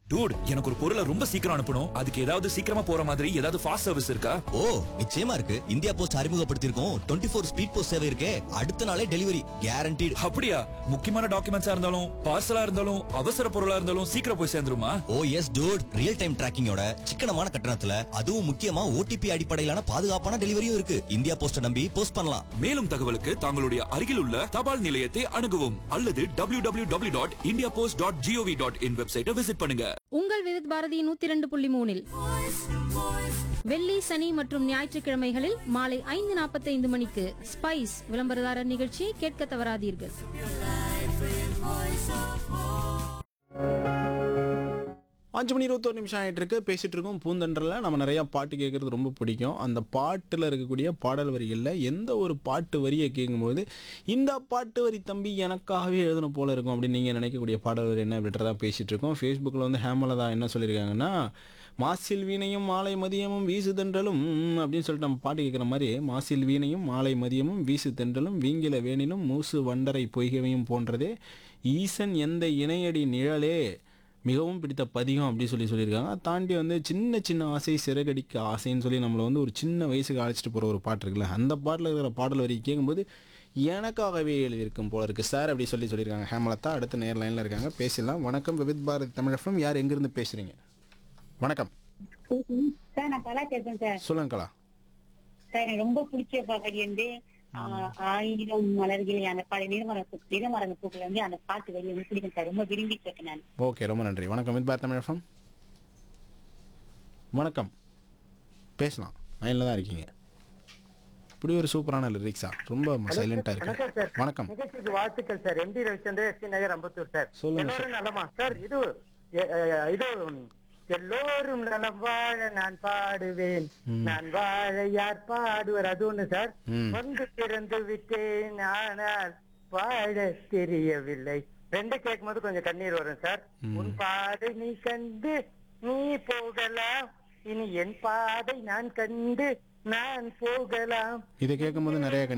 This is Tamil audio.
டூட் எனக்கு ஒரு பொருளை ரொம்ப சீக்கிரம் அனுப்பணும் அதுக்கு ஏதாவது சீக்கிரமா போற மாதிரி ஏதாவது ஃபாஸ்ட் சர்வீஸ் இருக்கா ஓ நிச்சயமா இருக்கு இந்தியா போஸ்ட் அறிமுகப்படுத்தியிருக்கோம் டுவெண்ட்டி ஃபோர் ஸ்பீட் போஸ்ட் சேவை இருக்கே அடுத்த நாளே டெலிவரி கேரண்டீடு அப்படியா முக்கியமான டாக்குமெண்ட்ஸா இருந்தாலும் பார்சலா இருந்தாலும் அவசர பொருளா இருந்தாலும் சீக்கிரம் போய் சேர்ந்துருமா oh yes dude real time டிராக்கிங்கோட சிக்கனமான கட்டணத்துல அதுவும் முக்கியமா ஓடிபி அடிப்படையிலான பாதுகாப்பான டெலிவரியும் இருக்கு இந்தியா போஸ்ட நம்பி போஸ்ட் பண்ணலாம் மேலும் தகவலுக்கு தங்களுடைய அருகில் உள்ள தபால் நிலையத்தை அணுகவும் அல்லது W W W dot India post dot G O V dot in வெப்சைட்டை விசிட் பண்ணுங்க உங்கள் விருத் பாரதி நூத்தி இரண்டு புள்ளி மூணில் வெள்ளி சனி மற்றும் ஞாயிற்றுக்கிழமைகளில் மாலை ஐந்து நாற்பத்தைந்து மணிக்கு ஸ்பைஸ் விளம்பரதாரர் நிகழ்ச்சியை கேட்க தவறாதீர்கள் அஞ்சு மணி இருபத்தோரு நிமிஷம் ஆகிட்டு இருக்கு பேசிட்டு இருக்கோம் பூந்தன்றல நம்ம நிறைய பாட்டு கேட்கறது ரொம்ப பிடிக்கும் அந்த பாட்டில் இருக்கக்கூடிய பாடல் வரிகளில் எந்த ஒரு பாட்டு வரியை கேட்கும்போது இந்த பாட்டு வரி தம்பி எனக்காகவே எழுதணும் போல இருக்கும் அப்படின்னு நீங்கள் நினைக்கக்கூடிய பாடல் வரி என்ன அப்படின்றத பேசிட்டு இருக்கோம் ஃபேஸ்புக்கில் வந்து ஹேமலதா என்ன சொல்லியிருக்காங்கன்னா மாசில் வீணையும் மாலை மதியமும் வீசு தென்றலும் அப்படின்னு சொல்லிட்டு நம்ம பாட்டு கேட்குற மாதிரி மாசில் வீணையும் மாலை மதியமும் வீசு தென்றலும் வீங்கில வேணிலும் மூசு வண்டரை பொய்கவையும் போன்றதே ஈசன் எந்த இணையடி நிழலே மிகவும் பிடித்த பதிகம் அப்படி சொல்லி சொல்லியிருக்காங்க தாண்டி வந்து சின்ன சின்ன ஆசை சிறகடிக்க ஆசைன்னு சொல்லி நம்மளை வந்து ஒரு சின்ன வயசுக்கு அழைச்சிட்டு போகிற ஒரு பாட்டு இருக்குல்ல அந்த பாட்டில் இருக்கிற பாடல் வரி கேட்கும்போது எனக்காகவே எழுதியிருக்கும் போல இருக்கு சார் அப்படி சொல்லி சொல்லியிருக்காங்க ஹேமலதா அடுத்த நேர் லைனில் இருக்காங்க பேசலாம் வணக்கம் விவித் பாரதி தமிழகம் யார் எங்கேருந்து பேசுகிறீங்க வணக்கம் சார் நான் கலா பேசுறேன் சார் சொல்லுங்க கலா சார் எனக்கு ரொம்ப பிடிச்ச பாடல் வந்து ஆ, ஆயிரம் மலர்களே அந்த பாடல் நிறமர நிறமரங்க பூக்கள் வந்து அந்த பாட்டு வரி வந்து பிடிக்கும் சார் ரொம்ப விரும்பி கேட்டேன் நான் ஓகே ரொம்ப நன்றி வணக்கம் வித் பாரதி தமிழகம் வணக்கம் பேசலாம் லைனில் தான் இருக்கீங்க இப்படி ஒரு சூப்பரான லிரிக்ஸா ரொம்ப சைலண்டாக இருக்கு வணக்கம் நிகழ்ச்சிக்கு வாழ்த்துக்கள் sir MD Ravichandran S Nagar Ambattur sir சொல்லுங்க எல்லோரும் நலமா சார் இது எ- எ- இது எல்லோரும் நலம் வாழ நான் பாடுவேன் நான் வாழ யார் பாடுவர் அது ஒண்ணு சார் ம். வந்து பிறந்து விட்டேன் ஆனால் வாழ தெரியவில்லை ரெண்டு கேட்கும் போது கொஞ்சம் கண்ணீர் வரும் சார் உன் பாதை நீ கண்டு நீ போகலாம் இனி என் பாதை நான் கண்டு நான் போகலாம் இதை கேட்கும்போது நிறைய